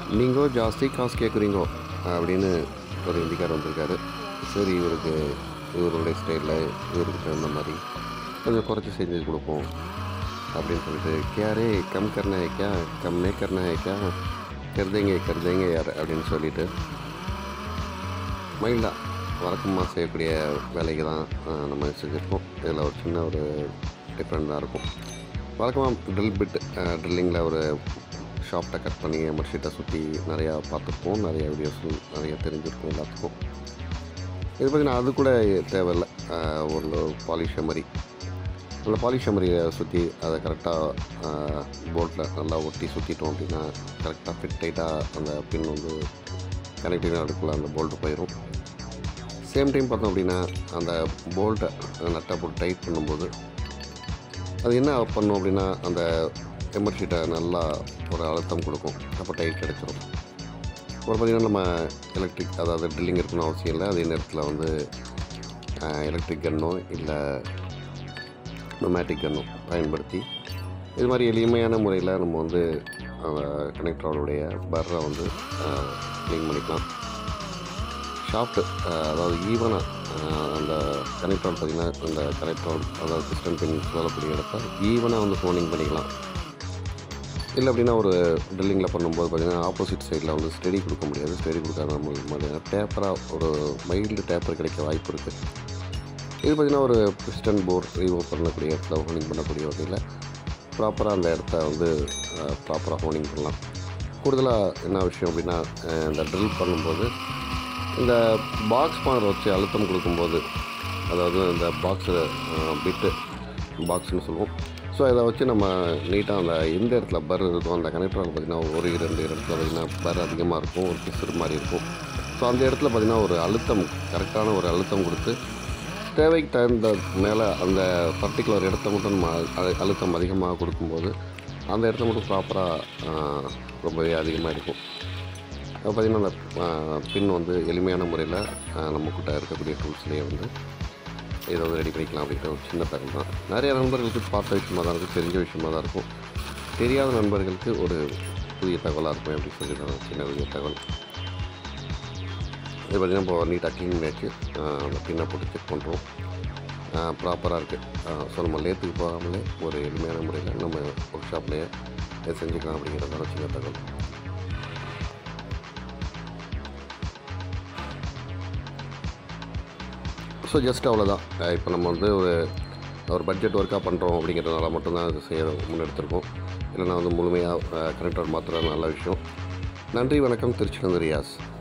நீங்கள் ஜாஸ்தி காசு கேட்குறீங்கோ அப்படின்னு ஒரு இந்திக்கார் வந்திருக்காரு சரி இவருக்கு இவருடைய ஸ்டைலில் இவருக்கு தகுந்த மாதிரி கொஞ்சம் குறைச்சி செஞ்சு கொடுப்போம் அப்படின்னு சொல்லிட்டு கியாரே கம் கர்னா है क्या कम नहीं करना है क्या कर देंगे कर देंगे यार அப்படின்னு சொல்லிட்டு மைல்டாக வழக்கமாக செய்யக்கூடிய வேலைக்கு தான் அஹ், நம்ம செஞ்சுருக்கோம் இதில் ஒரு சின்ன ஒரு டிஃப்ரெண்ட் தான் இருக்கும் வழக்கமாக ட்ரில் பிட் ட்ரில்லிங்கில் ஒரு ஷாப்டை கட் பண்ணி எமர் ஷீட்டை சுற்றி நிறையா பார்த்துருப்போம் நிறைய வீடியோஸ் நிறைய தெரிஞ்சிருக்கும் எல்லாத்துக்கும் இது பார்த்திங்கன்னா அது கூட தேவையில்லை அஹ், ஒரு பாலிஷ் மாதிரி அந்த பாலிஷ் மெமரியை சுற்றி அதை கரெக்டாக போல்ட்டில் நல்லா ஒட்டி சுற்றிட்டோம் அப்படின்னா கரெக்டாக ஃபிட் டைட்டாக அந்த பின் வந்து கனெக்டிங் அடுக்குள்ள அந்த போல்ட்டு போயிடும் சேம் டைம் பார்த்தோம் அப்படின்னா அந்த போல்ட்டை நட்டை போட்டு டைட் பண்ணும்போது அது என்ன பண்ணும் அப்படின்னா அந்த எமர் ஷீட்டை நல்லா ஒரு அழுத்தம் கொடுக்கும் அப்போ டைட் கிடச்சிரும் அப்புறம் பார்த்திங்கன்னா நம்ம எலக்ட்ரிக் அதாவது ட்ரில்லிங் இருக்கணும் அவசியம் இல்லை அதே நேரத்தில் வந்து எலக்ட்ரிக் கன்னோ இல்லை நொமேட்டிக் கன்னும் பயன்படுத்தி இது மாதிரி எளிமையான முறையில் நம்ம வந்து கனெக்டரோடைய பர்ரை வந்து க்ளீன் பண்ணிக்கலாம் ஷாஃப்ட்டு அதாவது ஈவனாக அந்த கனெக்டர் பார்த்திங்கன்னா அந்த கனெக்டர் அதாவது பிஸ்டன் பின் சொல்லக்கூடிய இடத்த ஈவனாக வந்து ஃபோனிங் பண்ணிக்கலாம் இல்லை அப்படின்னா ஒரு ட்ரில்லிங்கில் பண்ணும்போது பார்த்திங்கன்னா ஆப்போசிட் சைடில் வந்து ஸ்டெடி கொடுக்க முடியாது ஸ்டெடி கொடுக்காத நம்ம மாதிரியான டேப்பராக ஒரு மைல்டு டேப்பர் கிடைக்க வாய்ப்பு இருக்குது இது பார்த்திங்கன்னா ஒரு பிஸ்டன் போர் ரீமூவ் பண்ணக்கூடிய இடத்துல ஹோனிங் பண்ணக்கூடிய வகையில் ப்ராப்பராக அந்த இடத்த வந்து ப்ராப்பராக ஹோனிங் பண்ணலாம் கூடுதலாக என்ன விஷயம் அப்படின்னா அஹ், இந்த ட்ரில் பண்ணும்போது இந்த பாக்ஸ் பார் வச்சு அழுத்தம் கொடுக்கும்போது அதாவது இந்த பாக்ஸு பிட்டு பாக்ஸ்னு சொல்லுவோம் ஸோ இதை வச்சு நம்ம நீட்டாக அந்த எந்த இடத்துல பர் இருக்கும் அந்த கனெக்டர் பார்த்திங்கன்னா ஒரு இரண்டு இடத்துல பார்த்திங்கன்னா பர் அதிகமாக இருக்கும் ஒரு பிசுறு மாதிரி இருக்கும் ஸோ அந்த இடத்துல பார்த்திங்கன்னா ஒரு அழுத்தம் கரெக்டான ஒரு அழுத்தம் கொடுத்து தேவைக்கு தகுந்த மேலே அந்த பர்டிகுலர் இடத்த மட்டும் நம்ம அழு- அழுத்தம் அதிகமாக கொடுக்கும்போது அந்த இடத்த மட்டும் ப்ராப்பராக ரொம்பவே அதிகமாக இருக்கும் அது பார்த்திங்கன்னா அந்த பின் வந்து எளிமையான முறையில் நம்மக்கிட்ட இருக்கக்கூடிய டூல்ஸ்லேயே வந்து இதை வந்து ரெடி பண்ணிக்கலாம் அப்படிங்கிற ஒரு சின்ன தகவல் தான் நிறைய நண்பர்களுக்கு பார்த்த விஷயமா தான் இருக்கும் தெரிஞ்ச விஷயமா தான் இருக்கும் தெரியாத நண்பர்களுக்கு ஒரு புதிய தகவலாக இருக்கும் அப்படின்னு சொல்லி தான் சின்ன புதிய தகவல் இது பார்த்திங்கன்னா இப்போ நீட்டாக க்ளீன் பண்ணியாச்சு ஆஹ் அந்த பின்னை போட்டு செக் பண்ணுறோம் ப்ராப்பராக இருக்குது ஸோ நம்ம லேத்துக்கு போகாமலே ஒரு எளிமையான முறையில் நம்ம ஒர்க் ஷாப்லேயே இதை செஞ்சுக்கலாம் அப்படிங்கிறதான சின்ன தகவல் ஸோ ஜஸ்ட் அவ்வளோதான் இப்போ நம்ம வந்து ஒரு ஒரு பட்ஜெட் ஒர்க்காக பண்ணுறோம் அப்படிங்கிறதுனால மட்டும்தான் இது செய்ய முன்னெடுத்திருக்கோம் இல்லைன்னா வந்து முழுமையாக கனெக்டர் மாத்திரம் நல்ல விஷயம் நன்றி வணக்கம் திருச்சினந்து ரியாஸ்